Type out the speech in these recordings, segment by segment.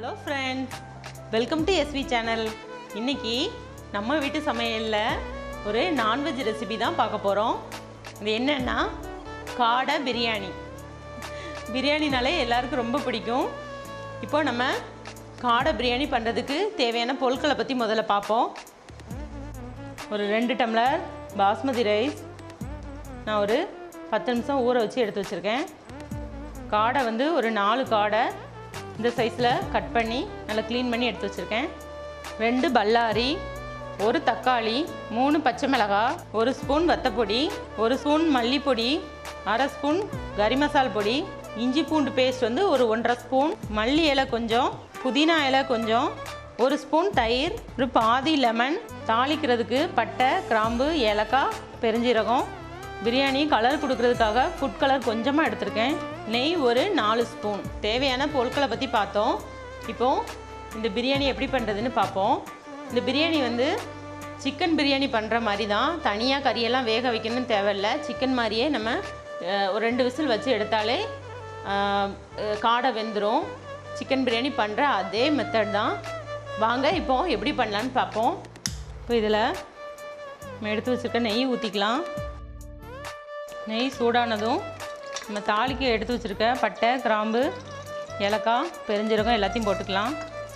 hello friends welcome to SV channel இன்னைக்கு நம்ம வீட்டு சமையலில் ஒரு நான்வெஜ் ரெசிபி தான் பார்க்க போகிறோம் இது என்னன்னா காடை பிரியாணி பிரியாணினாலே எல்லாருக்கும் ரொம்ப பிடிக்கும் இப்போ நம்ம காடை பிரியாணி பண்ணுறதுக்கு தேவையான பொருட்களை பற்றி முதல்ல பார்ப்போம் ஒரு ரெண்டு டம்ளர் பாஸ்மதி ரைஸ் நான் ஒரு பத்து நிமிஷம் ஊற வச்சு எடுத்து வச்சுருக்கேன் காடை வந்து ஒரு நாலு காடை இந்த சைஸில் கட் பண்ணி நல்லா க்ளீன் பண்ணி எடுத்து வச்சுருக்கேன் ரெண்டு பல்லாரி ஒரு தக்காளி மூணு பச்சை மிளகாய் ஒரு ஸ்பூன் வத்தப்பொடி ஒரு ஸ்பூன் மல்லிப்பொடி அரை ஸ்பூன் கரி மசால் பொடி இஞ்சி பூண்டு பேஸ்ட் வந்து ஒரு ஒன்றரை ஸ்பூன் மல்லி இலை கொஞ்சம் புதினா இலை கொஞ்சம் ஒரு ஸ்பூன் தயிர் ஒரு பாதி லெமன் தாளிக்கிறதுக்கு பட்டை கிராம்பு ஏலக்காய் பெருஞ்சீரகம் பிரியாணி கலர் கொடுக்கறதுக்காக ஃபுட் கலர் கொஞ்சமாக எடுத்திருக்கேன் நெய் ஒரு நாலு ஸ்பூன் தேவையான பொருட்களை பற்றி பார்த்தோம் இப்போ இந்த பிரியாணி எப்படி பண்ணுறதுன்னு பார்ப்போம் இந்த பிரியாணி வந்து சிக்கன் பிரியாணி பண்ணுற மாதிரி தான் தனியாக கறியெல்லாம் வேக வைக்கணும்னு தேவையில்ல சிக்கன் மாதிரியே நம்ம அஹ், ஒரு ரெண்டு விசில் வச்சு எடுத்தாலே அஹ், அஹ், காடை வெந்துடும் சிக்கன் பிரியாணி பண்ணுற அதே மெத்தட் தான் வாங்க இப்போ எப்படி பண்ணலான்னு பார்ப்போம் இப்போ இதில் நம்ம எடுத்து வச்சுருக்க நெய் ஊற்றிக்கலாம் நெய் சூடானதும் நம்ம தாளிக்கு எடுத்து வச்சுருக்க பட்டை கிராம்பு ஏலக்காய் பெருஞ்சீரகம் எல்லாத்தையும் போட்டுக்கலாம்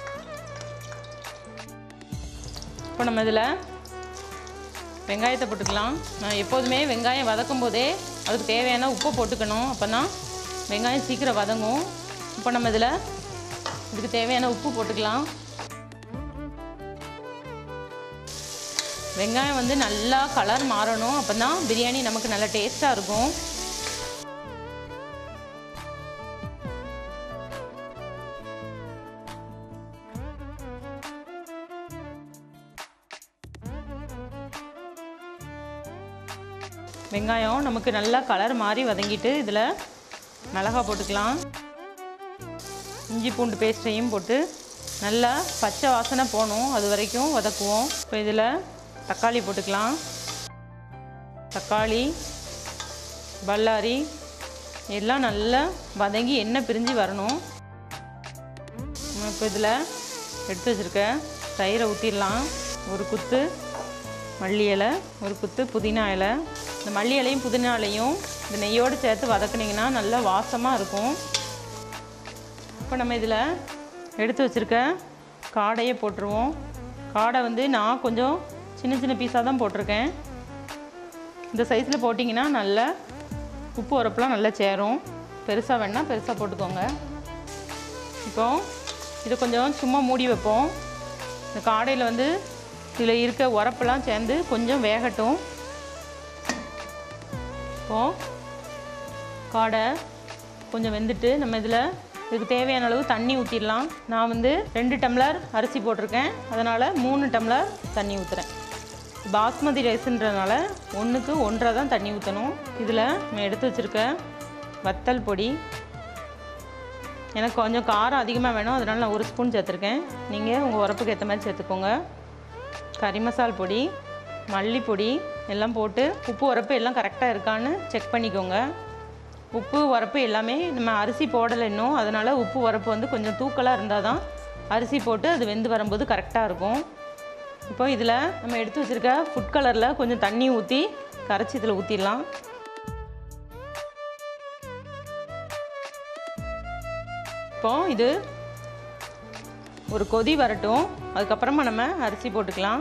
இப்போ நம்ம இதில் வெங்காயத்தை போட்டுக்கலாம் நான் எப்போதுமே வெங்காயம் வதக்கும் போதே அதுக்கு தேவையான உப்பு போட்டுக்கணும் அப்போ தான் வெங்காயம் சீக்கிரம் வதங்கும் இப்போ நம்ம இதில் இதுக்கு தேவையான உப்பு போட்டுக்கலாம் வெங்காயம் வந்து நல்லா கலர் மாறணும் அப்போ தான் பிரியாணி நமக்கு நல்லா டேஸ்ட்டாக இருக்கும் வெங்காயம் நமக்கு நல்லா கலர் மாறி வதங்கிட்டு இதில் மிளகா போட்டுக்கலாம் இஞ்சி பூண்டு பேஸ்ட்டையும் போட்டு நல்லா பச்சை வாசனை போகணும் அது வரைக்கும் வதக்குவோம் இப்போ இதில் தக்காளி போட்டுக்கலாம் தக்காளி பல்லாரி எல்லாம் நல்லா வதங்கி எண்ணெய் பிரிஞ்சு வரணும் நம்ம இப்போ இதில் எடுத்து வச்சுருக்க தயிரை ஊற்றிடலாம் ஒரு குத்து மல்லி இலை ஒரு குத்து புதினா இலை இந்த மல்லி இலையும் புதினா இலையும் இந்த நெய்யோடு சேர்த்து வதக்குனிங்கன்னா நல்லா வாசமாக இருக்கும் இப்போ நம்ம இதில் எடுத்து வச்சுருக்க காடையை போட்டுருவோம் காடை வந்து நான் கொஞ்சம் சின்ன சின்ன பீஸாக தான் போட்டிருக்கேன் இந்த சைஸில் போட்டிங்கன்னா நல்லா உப்பு உரப்புலாம் நல்லா சேரும் பெருசாக வேணால் பெருசாக போட்டுக்கோங்க இப்போ இதை கொஞ்சம் சும்மா மூடி வைப்போம் இந்த காடையில் வந்து இதில் இருக்க உரப்பெல்லாம் சேர்ந்து கொஞ்சம் வேகட்டும் இப்போது காடை கொஞ்சம் வெந்துட்டு நம்ம இதில் இதுக்கு தேவையான அளவு தண்ணி ஊற்றிடலாம் நான் வந்து ரெண்டு டம்ளர் அரிசி போட்டிருக்கேன் அதனால் மூணு டம்ளர் தண்ணி ஊற்றுறேன் பாஸ்மதி ரைஸுன்றதுனால ஒன்றுக்கு ஒன்றரை தான் தண்ணி ஊற்றணும் இதில் நம்ம எடுத்து வச்சுருக்க வத்தல் பொடி எனக்கு கொஞ்சம் காரம் அதிகமாக வேணும் அதனால் நான் ஒரு ஸ்பூன் சேர்த்துருக்கேன் நீங்கள் உங்கள் உரப்புக்கு ஏற்ற மாதிரி சேர்த்துக்கோங்க கறி மசால் பொடி மல்லிப்பொடி எல்லாம் போட்டு உப்பு உரப்பு எல்லாம் கரெக்டாக இருக்கான்னு செக் பண்ணிக்கோங்க உப்பு உரப்பு எல்லாமே நம்ம அரிசி போடலை இன்னும் அதனால் உப்பு உரப்பு வந்து கொஞ்சம் தூக்கலாக இருந்தால் தான் அரிசி போட்டு அது வெந்து வரும்போது கரெக்டாக இருக்கும் இப்போ இதில் நம்ம எடுத்து வச்சுருக்க ஃபுட் கலரில் கொஞ்சம் தண்ணி ஊற்றி கரைச்சி இதில் ஊற்றிடலாம் இப்போ இது ஒரு கொதி வரட்டும் அதுக்கப்புறமா நம்ம அரிசி போட்டுக்கலாம்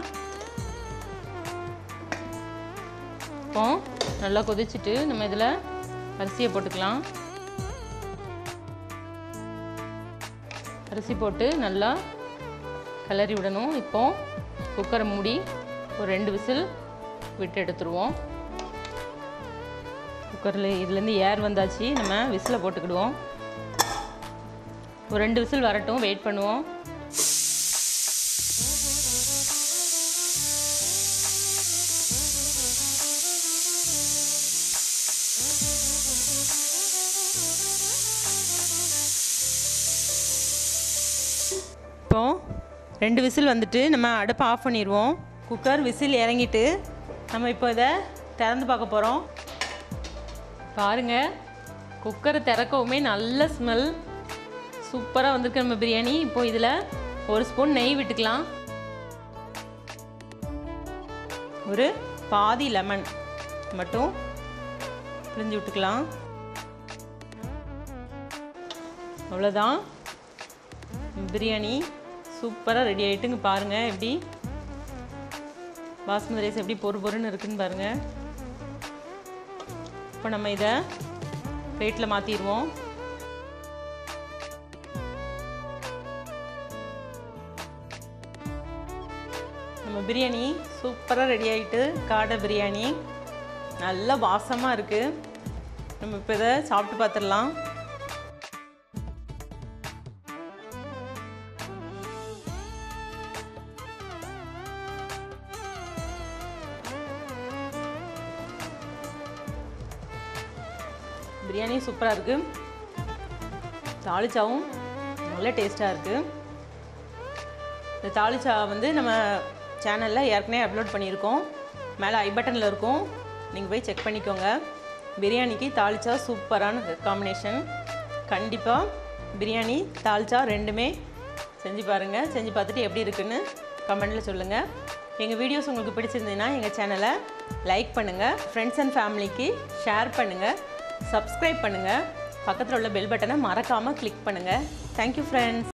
இப்போ நல்லா கொதிச்சுட்டு நம்ம இதில் அரிசியை போட்டுக்கலாம் அரிசி போட்டு நல்லா கிளறி விடணும் இப்போ குக்கரை மூடி ஒரு ரெண்டு விசில் விட்டு எடுத்துருவோம் குக்கரில் இதுலேருந்து ஏர் வந்தாச்சு நம்ம விசிலை போட்டுக்கிடுவோம் ஒரு ரெண்டு விசில் வரட்டும் வெயிட் பண்ணுவோம் இப்போ ரெண்டு விசில் வந்துட்டு நம்ம அடுப்பை ஆஃப் பண்ணிடுவோம் குக்கர் விசில் இறங்கிட்டு நம்ம இப்போ இதை திறந்து பார்க்க போகிறோம் பாருங்கள் குக்கரை திறக்கவுமே நல்ல ஸ்மெல் சூப்பராக வந்திருக்கு நம்ம பிரியாணி இப்போ இதில் ஒரு ஸ்பூன் நெய் விட்டுக்கலாம் ஒரு பாதி லெமன் மட்டும் பிழிஞ்சு விட்டுக்கலாம் அவ்வளோதான் பிரியாணி சூப்பராக ரெடி ஆகிட்டுங்க பாருங்கள் எப்படி பாஸ்மதி ரைஸ் எப்படி பொறு பொறுன்னு இருக்குன்னு பாருங்கள் இப்போ நம்ம இதை பிளேட்டில் மாற்றிடுவோம் நம்ம பிரியாணி சூப்பராக ரெடி ஆகிட்டு காடை பிரியாணி நல்ல வாசமாக இருக்குது நம்ம இப்போ இதை சாப்பிட்டு பார்த்துடலாம் பிரியாணி சூப்பராக இருக்குது தாளிச்சாவும் நல்ல டேஸ்ட்டாக இருக்குது இந்த தாளிச்சா வந்து நம்ம சேனலில் ஏற்கனவே அப்லோட் பண்ணியிருக்கோம் மேலே ஐ பட்டனில் இருக்கும் நீங்கள் போய் செக் பண்ணிக்கோங்க பிரியாணிக்கு தாளிச்சா சூப்பரான காம்பினேஷன் கண்டிப்பாக பிரியாணி தாளிச்சா ரெண்டுமே செஞ்சு பாருங்கள் செஞ்சு பார்த்துட்டு எப்படி இருக்குன்னு கமெண்டில் சொல்லுங்கள் எங்கள் வீடியோஸ் உங்களுக்கு பிடிச்சிருந்ததுன்னா எங்கள் சேனலை லைக் பண்ணுங்கள் ஃப்ரெண்ட்ஸ் அண்ட் ஃபேமிலிக்கு ஷேர் பண்ணுங்கள் சப்ஸ்கிரைப் பண்ணுங்கள் பக்கத்தில் உள்ள பெல் பட்டனை மறக்காமல் கிளிக் பண்ணுங்கள் தேங்க்யூ ஃப்ரெண்ட்ஸ்